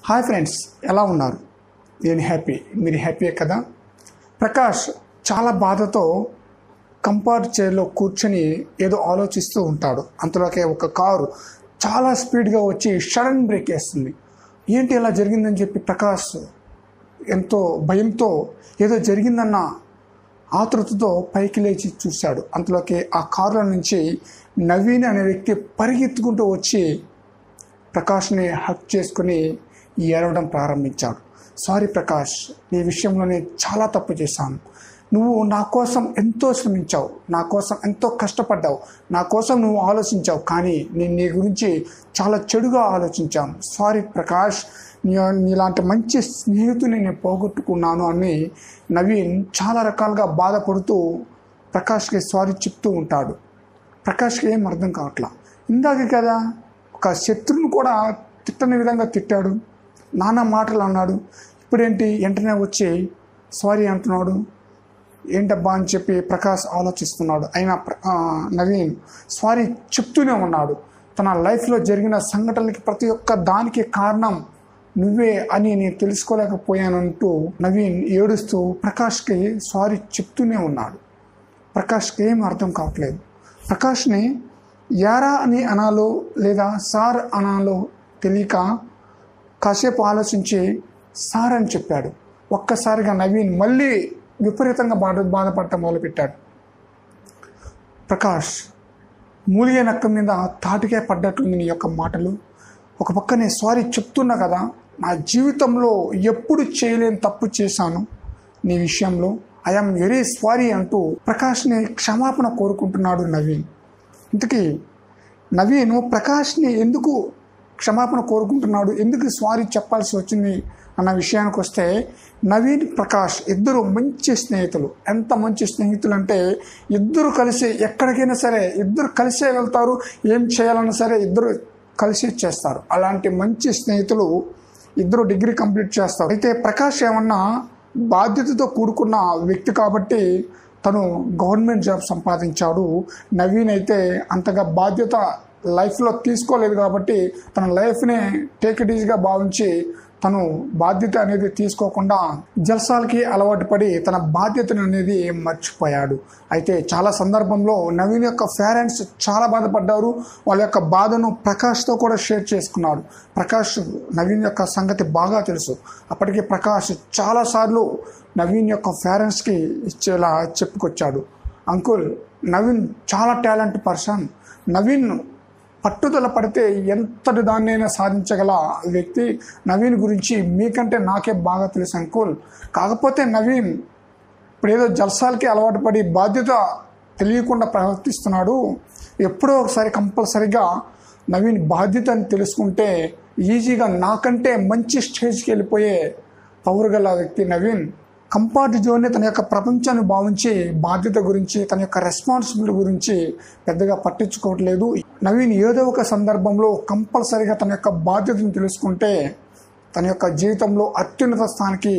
hi friends ఎలా ఉన్నారు నేను హ్యాపీ మీరు హ్యాపీయే కదా ప్రకాష్ చాలా బాధతో కంపార్ట్ చైర్లో కూర్చొని ఏదో ఆలోచిస్తూ ఉంటాడు అంతలోకే ఒక కారు చాలా స్పీడ్గా వచ్చి సడన్ బ్రేక్ వేస్తుంది ఏంటి ఇలా జరిగిందని చెప్పి ప్రకాష్ ఎంతో భయంతో ఏదో జరిగిందన్న ఆతృతతో పైకి లేచి చూశాడు అంతలోకి ఆ కారులో నుంచి నవీన్ అనే వ్యక్తి పరిగెత్తుకుంటూ వచ్చి ప్రకాష్ని హక్ చేసుకుని ఏడవడం ప్రారంభించాడు సారీ ప్రకాష్ నీ విషయంలో నేను చాలా తప్పు చేశాను నువ్వు నా కోసం ఎంతో శ్రమించావు నా కోసం ఎంతో కష్టపడ్డావు నా కోసం నువ్వు ఆలోచించావు కానీ నేను నీ గురించి చాలా చెడుగా ఆలోచించాను సారీ ప్రకాష్ నీ నీలాంటి మంచి స్నేహితుని నేను పోగొట్టుకున్నాను అని నవీన్ చాలా రకాలుగా బాధపడుతూ ప్రకాష్కి సారీ చెప్తూ ఉంటాడు ప్రకాష్కి ఏం అర్థం కావట్లా ఇందాక కదా ఒక శత్రువును కూడా తిట్టని విధంగా తిట్టాడు నానా మాటలు అన్నాడు ఇప్పుడేంటి వెంటనే వచ్చి సారీ అంటున్నాడు ఏంటబ్బా అని చెప్పి ప్రకాష్ ఆలోచిస్తున్నాడు అయినా ప్ర- ఆ, నవీన్ సారీ చెప్తూనే ఉన్నాడు తన లైఫ్లో జరిగిన సంఘటనలకి ప్రతి ఒక్క దానికి కారణం నువ్వే అని నేను తెలుసుకోలేకపోయానంటూ నవీన్ ఏడుస్తూ ప్రకాష్కి సారీ చెప్తూనే ఉన్నాడు ప్రకాష్కి ఏం అర్థం కావట్లేదు ప్రకాష్ని యారా అని అనాలో లేదా సార్ అనాలో తెలియక కాసేపు ఆలోచించి సార్ అని చెప్పాడు ఒక్కసారిగా నవీన్ మళ్ళీ విపరీతంగా బాధ బాధపడటం మొదలుపెట్టాడు ప్రకాష్ మూలిగే నక్క మీద తాటికే పడ్డట్లుంది నీ యొక్క మాటలు ఒక పక్క నేను సారీ చెప్తున్నా కదా నా జీవితంలో ఎప్పుడు చేయలేని తప్పు చేశాను నీ విషయంలో ఐఎమ్ వెరీ సారీ అంటూ ప్రకాష్ని క్షమాపణ కోరుకుంటున్నాడు నవీన్ ఇంతకీ నవీన్ ప్రకాష్ని ఎందుకు క్షమాపణ కోరుకుంటున్నాడు ఎందుకు సారీ చెప్పాల్సి వచ్చింది అన్న విషయానికి వస్తే నవీన్ ప్రకాష్ ఇద్దరు మంచి స్నేహితులు ఎంత మంచి స్నేహితులు అంటే ఇద్దరు కలిసి ఎక్కడికైనా సరే ఇద్దరు కలిసే వెళ్తారు ఏం చేయాలన్నా సరే ఇద్దరు కలిసి చేస్తారు అలాంటి మంచి స్నేహితులు ఇద్దరు డిగ్రీ కంప్లీట్ చేస్తారు అయితే ప్రకాష్ ఏమన్నా బాధ్యతతో కూడుకున్న వ్యక్తి కాబట్టి తను గవర్నమెంట్ జాబ్ సంపాదించాడు నవీన్ అయితే అంతగా బాధ్యత లైఫ్లో తీసుకోలేదు కాబట్టి తన లైఫ్ని టేక్ ఇట్ ఈజీగా భావించి తను బాధ్యత అనేది తీసుకోకుండా జల్సాలకి అలవాటు పడి తన బాధ్యతను అనేది మర్చిపోయాడు అయితే చాలా సందర్భంలో నవీన్ యొక్క పేరెంట్స్ చాలా బాధపడ్డారు వాళ్ళ యొక్క బాధను ప్రకాష్తో కూడా షేర్ చేసుకున్నాడు ప్రకాష్ నవీన్ యొక్క సంగతి బాగా తెలుసు అప్పటికి ప్రకాష్ చాలాసార్లు నవీన్ యొక్క పేరెంట్స్కి ఇచ్చేలా చెప్పుకొచ్చాడు అంకుల్ నవీన్ చాలా టాలెంట్ పర్సన్ నవీన్ పట్టుదల పడితే ఎంతటి దాన్నైనా సాధించగల వ్యక్తి నవీన్ గురించి మీకంటే నాకే బాగా తెలుసు అంకుల్ కాకపోతే నవీన్ ఇప్పుడు ఏదో జల్సాలకి అలవాటు పడి బాధ్యత తెలియకుండా ప్రవర్తిస్తున్నాడు ఎప్పుడో ఒకసారి కంపల్సరిగా నవీన్ బాధ్యత అని తెలుసుకుంటే ఈజీగా నాకంటే మంచి స్టేజ్కి వెళ్ళిపోయే పవర్ గల వ్యక్తి నవీన్ కంఫర్ట్ జోన్ని తన యొక్క ప్రపంచాన్ని భావించి బాధ్యత గురించి తన యొక్క రెస్పాన్సిబిలిటీ గురించి పెద్దగా పట్టించుకోవట్లేదు నవీన్ ఏదో ఒక సందర్భంలో కంపల్సరీగా తన యొక్క బాధ్యతను తెలుసుకుంటే తన యొక్క జీవితంలో అత్యున్నత స్థానానికి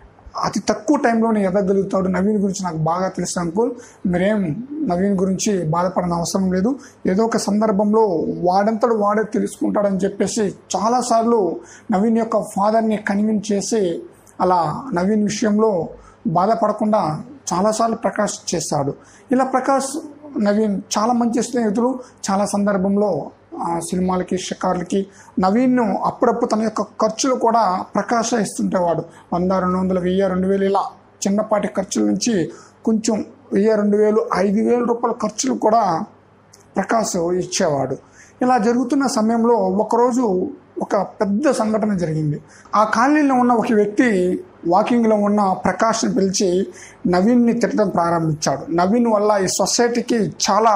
అతి తక్కువ టైంలోనే ఎదగలుగుతాడు నవీన్ గురించి నాకు బాగా తెలుసు అంకుల్ మీరేం నవీన్ గురించి బాధపడిన అవసరం లేదు ఏదో ఒక సందర్భంలో వాడంతడు వాడే తెలుసుకుంటాడని చెప్పేసి చాలాసార్లు నవీన్ యొక్క ఫాదర్ని కన్విన్స్ చేసి అలా నవీన్ విషయంలో బాధపడకుండా చాలాసార్లు ప్రకాష్ చేశాడు ఇలా ప్రకాష్ నవీన్ చాలా మంచి స్నేహితులు చాలా సందర్భంలో ఆ, సినిమాలకి షికార్లకి నవీన్ను అప్పుడప్పుడు తన యొక్క ఖర్చులు కూడా ప్రకాశ ఇస్తుంటేవాడు వంద రెండు వందలు వెయ్యి రెండు వేలు ఇలా చిన్నపాటి ఖర్చుల నుంచి కొంచెం వెయ్యి రెండు వేలు ఐదు వేల రూపాయల ఖర్చులు కూడా ప్రకాష్ ఇచ్చేవాడు ఇలా జరుగుతున్న సమయంలో ఒకరోజు ఒక పెద్ద సంఘటన జరిగింది ఆ కాలనీలో ఉన్న ఒక వ్యక్తి వాకింగ్లో ఉన్న ప్రకాష్ని పిలిచి నవీన్ని తిట్టడం ప్రారంభించాడు నవీన్ వల్ల ఈ సొసైటీకి చాలా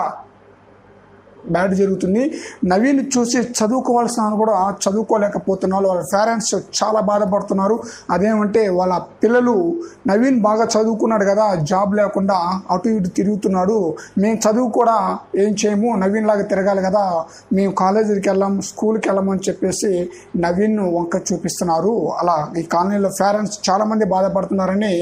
బ్యాడ్ జరుగుతుంది నవీన్ చూసి చదువుకోవాల్సిన వాళ్ళు కూడా చదువుకోలేకపోతున్నారు వాళ్ళ పేరెంట్స్ చాలా బాధపడుతున్నారు అదేమంటే వాళ్ళ పిల్లలు నవీన్ బాగా చదువుకున్నాడు కదా జాబ్ లేకుండా అటు ఇటు తిరుగుతున్నాడు మేము చదువు కూడా ఏం చేయము నవీన్ లాగా తిరగాలి కదా మేము కాలేజీకి వెళ్ళాం స్కూల్కి వెళ్ళమని చెప్పేసి నవీన్ వంక చూపిస్తున్నారు అలా ఈ కాలనీలో పేరెంట్స్ చాలామంది బాధపడుతున్నారని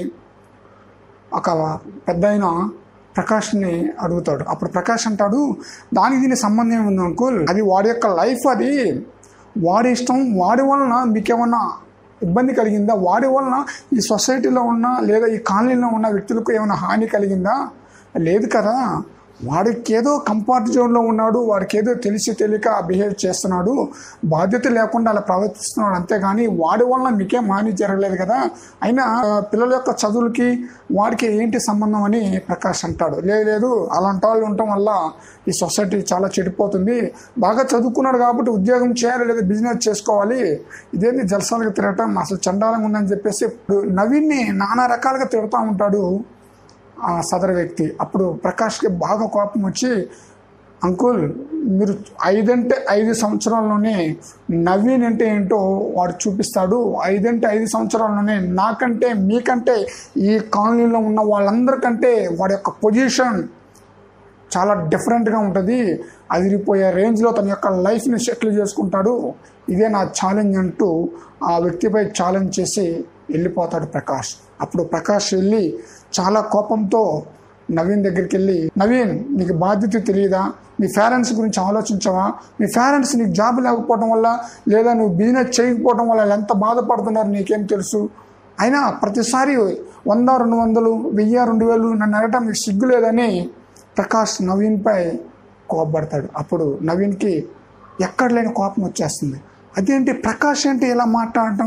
ఒక పెద్ద ఆయన ప్రకాష్ని అడుగుతాడు అప్పుడు ప్రకాష్ అంటాడు దానికి దీని సంబంధం ఏముంది అంకుల్ అది వాడి యొక్క లైఫ్ అది వాడి ఇష్టం వాడి వలన మీకేమన్నా ఇబ్బంది కలిగిందా వాడి వలన ఈ సొసైటీలో ఉన్న లేదా ఈ కాలనీలో ఉన్న వ్యక్తులకు ఏమైనా హాని కలిగిందా లేదు కదా వాడికి ఏదో కంఫర్ట్ జోన్లో ఉన్నాడు వాడికి ఏదో తెలిసి తెలియక బిహేవ్ చేస్తున్నాడు బాధ్యత లేకుండా అలా ప్రవర్తిస్తున్నాడు అంతేగాని వాడి వలన మీకేం హాని జరగలేదు కదా అయినా పిల్లల యొక్క చదువులకి వాడికి ఏంటి సంబంధం అని ప్రకాష్ అంటాడు లేదు లేదు అలాంటి వాళ్ళు ఉండటం వల్ల ఈ సొసైటీ చాలా చెడిపోతుంది బాగా చదువుకున్నాడు కాబట్టి ఉద్యోగం చేయాలి లేదా బిజినెస్ చేసుకోవాలి ఇదేంటి జలసాలుగా తిరగటం అసలు చండాలంగా ఉందని చెప్పేసి ఇప్పుడు నవీన్ని నానా రకాలుగా తిడుతూ ఉంటాడు ఆ సదరు వ్యక్తి అప్పుడు ప్రకాష్కి బాగా కోపం వచ్చి అంకుల్ మీరు ఐదంటే ఐదు సంవత్సరాల్లోనే నవీన్ అంటే ఏంటో వాడు చూపిస్తాడు ఐదంటే ఐదు సంవత్సరాల్లోనే నాకంటే మీకంటే ఈ కాలనీలో ఉన్న వాళ్ళందరికంటే వాడి యొక్క పొజిషన్ చాలా డిఫరెంట్గా ఉంటుంది అదిరిపోయే రేంజ్లో తన యొక్క లైఫ్ని సెటిల్ చేసుకుంటాడు ఇదే నా ఛాలెంజ్ అంటూ ఆ వ్యక్తిపై ఛాలెంజ్ చేసి వెళ్ళిపోతాడు ప్రకాష్ అప్పుడు ప్రకాష్ వెళ్ళి చాలా కోపంతో నవీన్ దగ్గరికి వెళ్ళి నవీన్ నీకు బాధ్యత తెలియదా మీ పేరెంట్స్ గురించి ఆలోచించవా మీ పేరెంట్స్ నీకు జాబ్ లేకపోవడం వల్ల లేదా నువ్వు బిజినెస్ చేయకపోవడం వల్ల వాళ్ళు ఎంత బాధపడుతున్నారు నీకేం తెలుసు అయినా ప్రతిసారి వంద రెండు వందలు వెయ్యి రెండు వేలు నన్ను అడగటం నీకు సిగ్గు లేదని ప్రకాష్ నవీన్పై కోపపడతాడు అప్పుడు నవీన్కి ఎక్కడ లేని కోపం వచ్చేస్తుంది అదేంటి ప్రకాష్ ఏంటి ఇలా మాట్లాడటం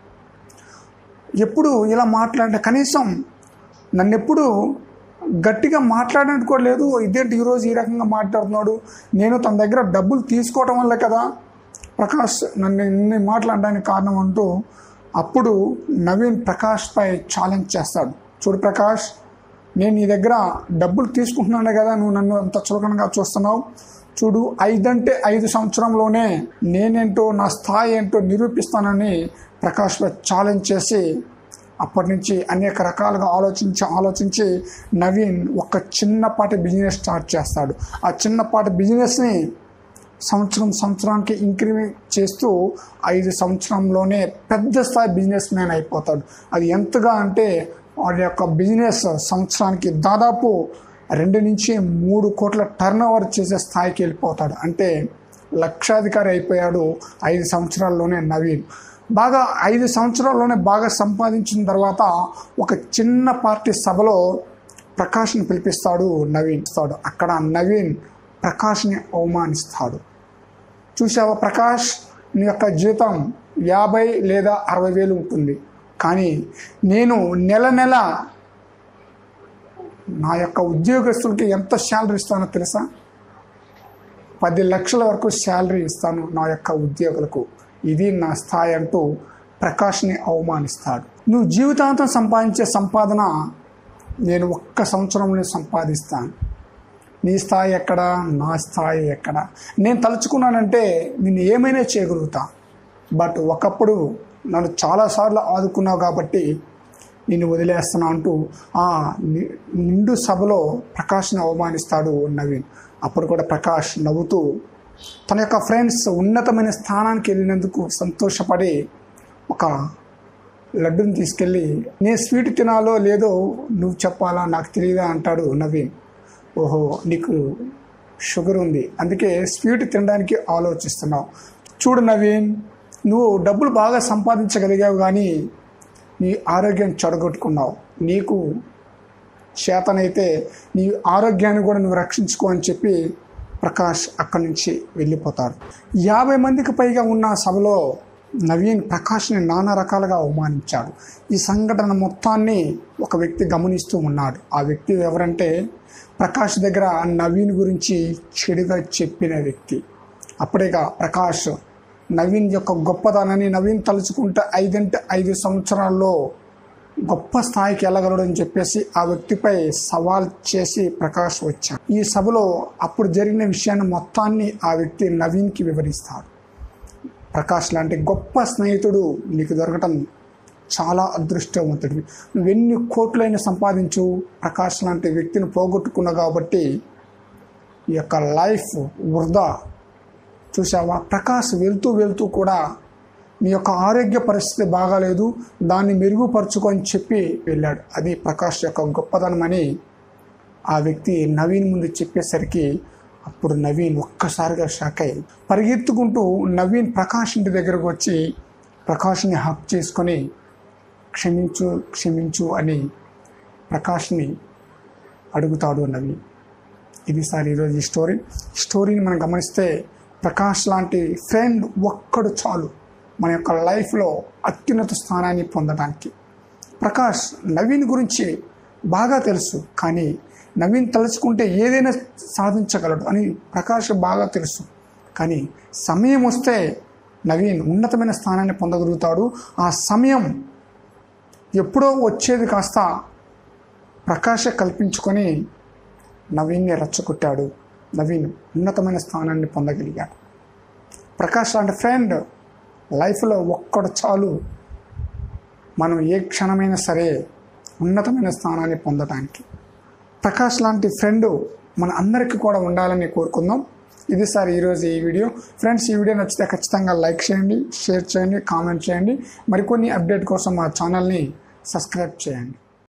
ఎప్పుడు ఇలా మాట్లాడే కనీసం నన్ను ఎప్పుడు గట్టిగా మాట్లాడడానికి కూడా లేదు ఇదేంటి ఈరోజు ఈ రకంగా మాట్లాడుతున్నాడు నేను తన దగ్గర డబ్బులు తీసుకోవటం వల్ల కదా ప్రకాష్ నన్ను ఇన్ని మాట్లాడడానికి కారణం అంటూ అప్పుడు నవీన్ ప్రకాష్పై ఛాలెంజ్ చేస్తాడు చూడు ప్రకాష్ నేను నీ దగ్గర డబ్బులు తీసుకుంటున్నాను కదా నువ్వు నన్ను అంత చులకనగా చూస్తున్నావు చూడు ఐదంటే ఐదు సంవత్సరంలోనే నేనేంటో నా స్థాయి ఏంటో నిరూపిస్తానని ప్రకాష్పై ఛాలెంజ్ చేసి అప్పటి నుంచి అనేక రకాలుగా ఆలోచించి ఆలోచించి నవీన్ ఒక చిన్నపాటి బిజినెస్ స్టార్ట్ చేస్తాడు ఆ చిన్నపాటి బిజినెస్ని సంవత్సరం సంవత్సరానికి ఇంక్రిమెంట్ చేస్తూ ఐదు సంవత్సరంలోనే పెద్ద స్థాయి బిజినెస్ మ్యాన్ అయిపోతాడు అది ఎంతగా అంటే వాడి యొక్క బిజినెస్ సంవత్సరానికి దాదాపు రెండు నుంచి మూడు కోట్ల టర్న్ ఓవర్ చేసే స్థాయికి వెళ్ళిపోతాడు అంటే లక్షాధికారి అయిపోయాడు ఐదు సంవత్సరాల్లోనే నవీన్ బాగా ఐదు సంవత్సరాల్లోనే బాగా సంపాదించిన తర్వాత ఒక చిన్న పార్టీ సభలో ప్రకాష్ని పిలిపిస్తాడు నవీన్ ఇస్తాడు అక్కడ నవీన్ ప్రకాష్ని అవమానిస్తాడు చూసావా ప్రకాష్ నీ యొక్క జీతం యాభై లేదా అరవై వేలు ఉంటుంది కానీ నేను నెల నెల నా యొక్క ఉద్యోగస్తులకి ఎంత శాలరీ ఇస్తానో తెలుసా పది లక్షల వరకు శాలరీ ఇస్తాను నా యొక్క ఉద్యోగులకు ఇది నా స్థాయి అంటూ ప్రకాష్ని అవమానిస్తాడు నువ్వు జీవితాంతం సంపాదించే సంపాదన నేను ఒక్క సంవత్సరంలో సంపాదిస్తాను నీ స్థాయి ఎక్కడ నా స్థాయి ఎక్కడ నేను తలుచుకున్నానంటే నేను ఏమైనా చేయగలుగుతా బట్ ఒకప్పుడు నన్ను చాలాసార్లు ఆదుకున్నావు కాబట్టి నిన్ను వదిలేస్తున్నా అంటూ ఆ ని- నిండు సభలో ప్రకాష్ని అవమానిస్తాడు నవీన్ అప్పుడు కూడా ప్రకాష్ నవ్వుతూ తన యొక్క ఫ్రెండ్స్ ఉన్నతమైన స్థానానికి వెళ్ళినందుకు సంతోషపడి ఒక లడ్డుని తీసుకెళ్ళి నేను స్వీట్ తినాలో లేదో నువ్వు చెప్పాలా నాకు తెలియదా అంటాడు నవీన్ ఓహో నీకు షుగర్ ఉంది అందుకే స్వీట్ తినడానికి ఆలోచిస్తున్నావు చూడు నవీన్ నువ్వు డబ్బులు బాగా సంపాదించగలిగావు కానీ నీ ఆరోగ్యం చెడగొట్టుకున్నావు నీకు చేతనైతే నీ ఆరోగ్యాన్ని కూడా నువ్వు రక్షించుకో అని చెప్పి ప్రకాష్ అక్కడి నుంచి వెళ్ళిపోతాడు యాభై మందికి పైగా ఉన్న సభలో నవీన్ ప్రకాష్ని నానా రకాలుగా అవమానించాడు ఈ సంఘటన మొత్తాన్ని ఒక వ్యక్తి గమనిస్తూ ఉన్నాడు ఆ వ్యక్తి ఎవరంటే ప్రకాష్ దగ్గర నవీన్ గురించి చెడుగా చెప్పిన వ్యక్తి అప్పుడేగా ప్రకాష్ నవీన్ యొక్క గొప్పతనాన్ని నవీన్ తలుచుకుంటే ఐదంటే ఐదు సంవత్సరాల్లో గొప్ప స్థాయికి వెళ్ళగలడని చెప్పేసి ఆ వ్యక్తిపై సవాల్ చేసి ప్రకాష్ వచ్చాడు ఈ సభలో అప్పుడు జరిగిన విషయాన్ని మొత్తాన్ని ఆ వ్యక్తి నవీన్కి వివరిస్తాడు ప్రకాష్ లాంటి గొప్ప స్నేహితుడు నీకు దొరకటం చాలా అదృష్టవంతుడివి నువ్వెన్ని కోట్లైనా సంపాదించు ప్రకాష్ లాంటి వ్యక్తిని పోగొట్టుకున్నావు కాబట్టి ఈ యొక్క లైఫ్ వృధా చూసావా ప్రకాష్ వెళ్తూ వెళ్తూ కూడా నీ యొక్క ఆరోగ్య పరిస్థితి బాగాలేదు దాన్ని మెరుగుపరుచుకో అని చెప్పి వెళ్ళాడు అది ప్రకాష్ యొక్క గొప్పదనం అని ఆ వ్యక్తి నవీన్ ముందు చెప్పేసరికి అప్పుడు నవీన్ ఒక్కసారిగా షాక్ అయ్యి పరిగెత్తుకుంటూ నవీన్ ప్రకాష్ ఇంటి దగ్గరకు వచ్చి ప్రకాష్ని హక్ చేసుకొని క్షమించు క్షమించు అని ప్రకాష్ని అడుగుతాడు నవీన్ ఇది సార్ ఈరోజు ఈ స్టోరీ ఈ స్టోరీని మనం గమనిస్తే ప్రకాష్ లాంటి ఫ్రెండ్ ఒక్కడు చాలు మన యొక్క లైఫ్లో అత్యున్నత స్థానాన్ని పొందడానికి ప్రకాష్ నవీన్ గురించి బాగా తెలుసు కానీ నవీన్ తలుచుకుంటే ఏదైనా సాధించగలడు అని ప్రకాష్ బాగా తెలుసు కానీ సమయం వస్తే నవీన్ ఉన్నతమైన స్థానాన్ని పొందగలుగుతాడు ఆ సమయం ఎప్పుడో వచ్చేది కాస్త ప్రకాశ కల్పించుకొని నవీన్ని రెచ్చగొట్టాడు నవీన్ ఉన్నతమైన స్థానాన్ని పొందగలిగాడు ప్రకాష్ లాంటి ఫ్రెండ్ లైఫ్లో ఒక్కడు చాలు మనం ఏ క్షణమైనా సరే ఉన్నతమైన స్థానాన్ని పొందడానికి ప్రకాష్ లాంటి ఫ్రెండ్ మన అందరికీ కూడా ఉండాలని కోరుకుందాం ఇది సార్ ఈరోజు ఈ వీడియో ఫ్రెండ్స్ ఈ వీడియో నచ్చితే ఖచ్చితంగా లైక్ చేయండి షేర్ చేయండి కామెంట్ చేయండి మరికొన్ని అప్డేట్ కోసం మా ఛానల్ని సబ్స్క్రైబ్ చేయండి